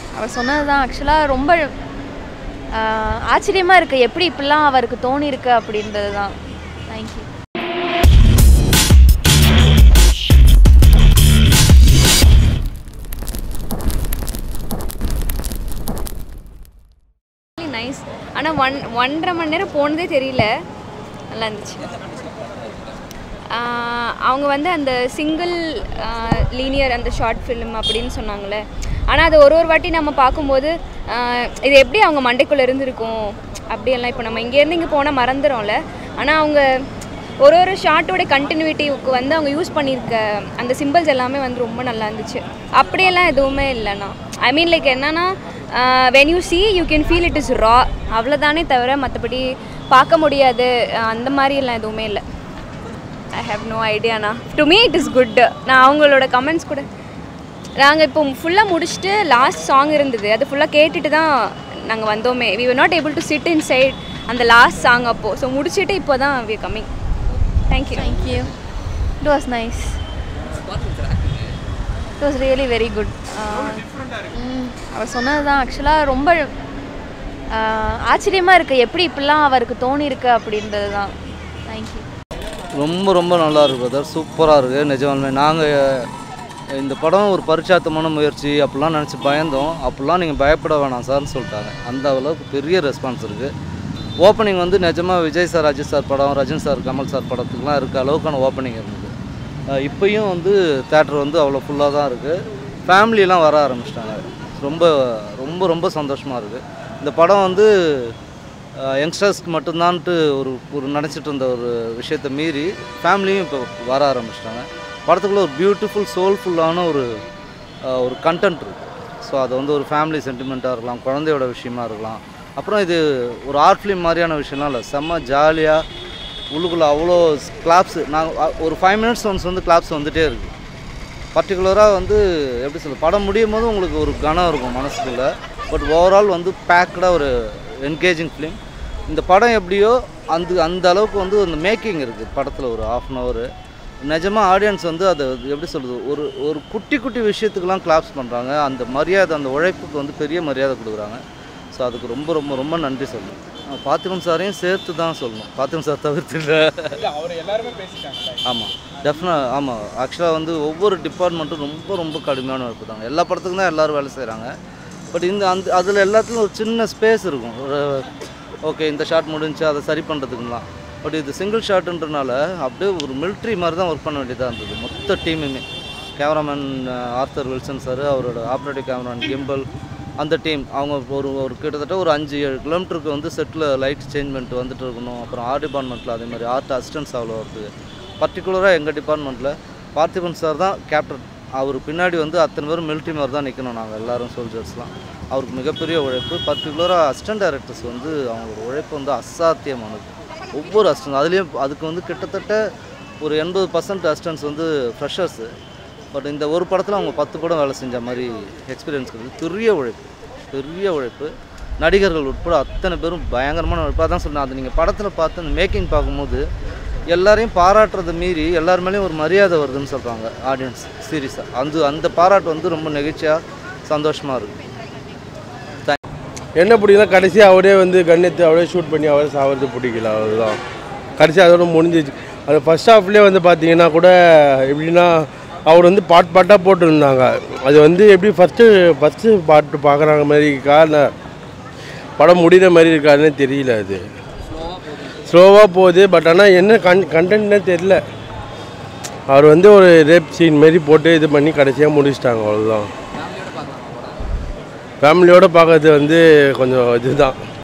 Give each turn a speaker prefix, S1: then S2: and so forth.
S1: அவர் சொன்னது தான் ஆக்சுவலாக ரொம்ப ஆச்சரியமாக இருக்குது எப்படி இப்படிலாம் அவருக்கு தோணியிருக்கு அப்படின்றது தான் தேங்க்யூ
S2: நைஸ் ஆனால் ஒன் ஒன்றரை மணி நேரம் போனதே தெரியல நல்லா இருந்துச்சு ஆஹ் அவங்க வந்து அந்த சிங்கிள் லீனியர் அந்த ஷார்ட் ஃபிலிம் அப்படின்னு சொன்னாங்களே ஆனால் அது ஒரு ஒரு வாட்டி நம்ம பார்க்கும்போது ஆஹ் இது எப்படி அவங்க மண்டைக்குள்ளே இருந்திருக்கும் அப்படியெல்லாம் இப்போ நம்ம இங்கேருந்து இங்கே போனால் மறந்துடும்ல ஆனால் அவங்க ஒரு ஒரு ஷார்ட்டோட கண்டினியூட்டிக்கு வந்து அவங்க யூஸ் பண்ணியிருக்க அந்த சிம்பிள்ஸ் எல்லாமே வந்து ரொம்ப நல்லா இருந்துச்சு அப்படியெல்லாம் எதுவுமே இல்லைண்ணா ஐ மீன் லைக் என்னன்னா when you see you can feel it is raw அவ்வளோதானே தவிர மற்றபடி பார்க்க முடியாது ஆஹ் அந்த மாதிரி எல்லாம் எதுவுமே இல்லை ஐ ஹேவ் நோ ஐடியாண்ணா to me it is good நான் அவங்களோட கமெண்ட்ஸ் கூட நாங்கள் இப்போ ஃபுல்லாக முடிச்சுட்டு லாஸ்ட் சாங் இருந்தது அது ஃபுல்லாக கேட்டுட்டு தான் நாங்கள் வந்தோமே we were not able to sit inside அந்த லாஸ்ட் சாங் அப்போது ஸோ முடிச்சுட்டு இப்போ தான் we coming thank you
S1: thank you it was nice it was really very good அவர் சொன்னது தான் ஆக்சுவலாக ரொம்ப ஆச்சரியமாக இருக்குது எப்படி இப்படிலாம் அவருக்கு தோணியிருக்கு அப்படின்றது தான் தேங்க்யூ
S3: ரொம்ப ரொம்ப நல்லா இருக்கு பிரதர் சூப்பராக இருக்குது நிஜமாலுமே நாங்கள் இந்த படம் ஒரு பரிச்சாத்தமான முயற்சி அப்படிலாம் நினச்சி பயந்தோம் அப்படிலாம் நீங்கள் பயப்பட வேணாம் சார்னு சொல்லிட்டாங்க அந்த அளவுக்கு பெரிய ரெஸ்பான்ஸ் இருக்குது ஓப்பனிங் வந்து நிஜமாக விஜய் சார் அஜித் சார் படம் ரஜினி சார் கமல் சார் படத்துக்குலாம் இருக்க அளவுக்கான ஓப்பனிங் இருந்தது அஹ் இப்பயும் வந்து தேட்டர் வந்து அவ்வளோ ஃபுல்லாக தான் இருக்குது ஃபேமிலியெலாம் வர ஆரம்பிச்சிட்டாங்க ரொம்ப ரொம்ப ரொம்ப சந்தோஷமாக இருக்குது இந்த படம் வந்து யங்ஸ்டர்ஸ்க்கு மட்டும்தான்ட்டு ஒரு ஒரு நினச்சிட்டு இருந்த ஒரு விஷயத்தை மீறி ஃபேமிலியும் இப்போ வர ஆரம்பிச்சிட்டாங்க படத்துக்குள்ள ஒரு பியூட்டிஃபுல் சோல்ஃபுல்லான ஒரு அஹ், ஒரு கண்டென்ட் இருக்குது ஸோ அது வந்து ஒரு ஃபேமிலி சென்டிமெண்ட்டாக இருக்கலாம் குழந்தையோட விஷயமா இருக்கலாம் அப்புறம் இது ஒரு ஆர்ட் ஃபிலிம் மாதிரியான விஷயம்லாம் இல்லை செம்ம ஜாலியாக உள்ளுக்குள்ளே அவ்வளோ கிளாப்ஸ் நாங்கள் ஒரு ஃபைவ் மினிட்ஸ் ஒன்ஸ் வந்து கிளாப்ஸ் வந்துகிட்டே இருக்குது பர்டிகுலராக வந்து எப்படி சொல்ல படம் முடியும் போது உங்களுக்கு ஒரு கனம் இருக்கும் மனசுக்குள்ளே பட் ஓவரால் வந்து பேக்கடாக ஒரு என்கேஜிங் ஃபிலிம் இந்த படம் எப்படியோ அந்த அந்த அளவுக்கு வந்து அந்த மேக்கிங் இருக்குது படத்தில் ஒரு ஆஃப் அன் ஹவர் நிஜமாக ஆடியன்ஸ் வந்து அதை எப்படி சொல்கிறது ஒரு ஒரு குட்டி குட்டி விஷயத்துக்கெல்லாம் கிளாப்ஸ் பண்ணுறாங்க அந்த மரியாதை அந்த உழைப்புக்கு வந்து பெரிய மரியாதை கொடுக்குறாங்க ஸோ அதுக்கு ரொம்ப ரொம்ப ரொம்ப நன்றி சொல்லணும் அஹ் பார்த்திபன் சாரையும் சேர்த்து தான் சொல்லணும் பார்த்திபன் சார் தவிர்த்து இல்லை ஆமாம் டெஃபினட் ஆமாம் ஆக்சுவலாக வந்து ஒவ்வொரு டிபார்ட்மெண்ட்டும் ரொம்ப ரொம்ப கடுமையான ஒர்க் தாங்க எல்லா படத்துக்கும் தான் எல்லோரும் வேலை செய்கிறாங்க பட் இந்த அந்த அதில் எல்லாத்துலையும் ஒரு சின்ன ஸ்பேஸ் இருக்கும் ஒரு ஓகே இந்த ஷாட் முடிஞ்சு அதை சரி பண்ணுறதுக்குலாம் பட் இது சிங்கிள் ஷாட்டுன்றனால அப்படியே ஒரு மிலிட்ரி மாதிரி தான் ஒர்க் பண்ண வேண்டியதாக இருந்தது மொத்த டீமுமே கேமராமேன் ஆர்த்தர் வில்சன் சார் அவரோட ஆப்ரேட்டிவ் கேமராமேன் கிம்பல் அந்த டீம் அவங்க ஒரு ஒரு கிட்டத்தட்ட ஒரு அஞ்சு ஏழு கிலோமீட்டருக்கு வந்து செட்டில் லைட் சேஞ்ச் பண்ணிட்டு வந்துட்டு இருக்கணும் அப்புறம் ஆர்ட் டிபார்ட்மெண்ட்டில் அதே மாதிரி ஆர்ட் அசிஸ்டன்ஸ் அவ்வளோ வருது பர்டிகுலராக எங்கள் டிபார்ட்மெண்ட்டில் பார்த்திபன் சார் தான் கேப்டன் அவர் பின்னாடி வந்து அத்தனை பேரும் மிலிட்ரி மாதிரி தான் நிற்கணும் நாங்கள் எல்லாரும் சோல்ஜர்ஸ்லாம் அவருக்கு மிகப்பெரிய உழைப்பு பர்டிகுலராக அசிஸ்டன்ட் டைரக்டர்ஸ் வந்து அவங்களோட உழைப்பு வந்து அசாத்தியமானது ஒவ்வொரு அசிஸ்டன்ட் அதுலேயும் அதுக்கு வந்து கிட்டத்தட்ட ஒரு எண்பது பர்சன்ட் அசிஸ்டன்ஸ் வந்து ஃப்ரெஷர்ஸு பட் இந்த ஒரு படத்தில் அவங்க பத்து படம் வேலை செஞ்ச மாதிரி எக்ஸ்பீரியன்ஸ் இருக்குது பெரிய உழைப்பு பெரிய உழைப்பு நடிகர்கள் உட்பட அத்தனை பேரும் பயங்கரமான உழைப்பு அதான் சொன்னேன் அது நீங்கள் படத்தில் பார்த்து அந்த மேக்கிங் பார்க்கும்போது எல்லாரையும் பாராட்டுறதை மீறி எல்லார் மேலேயும் ஒரு மரியாதை வருதுன்னு சொல்கிறாங்க ஆடியன்ஸ் சீரியஸாக அந்த அந்த பாராட்டு வந்து ரொம்ப நெகிழ்ச்சியாக சந்தோஷமாக இருக்குது
S4: என்ன பிடிக்கல கடைசி அவரே வந்து கண்ணெத்து அவரே ஷூட் பண்ணி அவரே சாவது பிடிக்கல அவ்வளோதான் கடைசி அதோட முடிஞ்சிச்சு அது ஃபர்ஸ்ட் ஹாஃப்லேயே வந்து பார்த்தீங்கன்னா கூட எப்படின்னா அவர் வந்து பாட் பாட்டாக போட்டுருந்தாங்க அது வந்து எப்படி ஃபஸ்ட்டு ஃபஸ்ட்டு பாட்டு பார்க்குறாங்க மாதிரி இருக்கா இல்லை படம் முடிகிற மாதிரி இருக்காதுன்னு தெரியல அது ஸ்லோவாக போகுது பட் ஆனால் என்ன கன் கண்டென்ட்னே தெரில அவர் வந்து ஒரு ரேப் சீன் மாரி போட்டு இது பண்ணி கடைசியாக முடிச்சிட்டாங்க அவ்வளோதான் ஃபேமிலியோடு பார்க்கறது வந்து கொஞ்சம் இதுதான்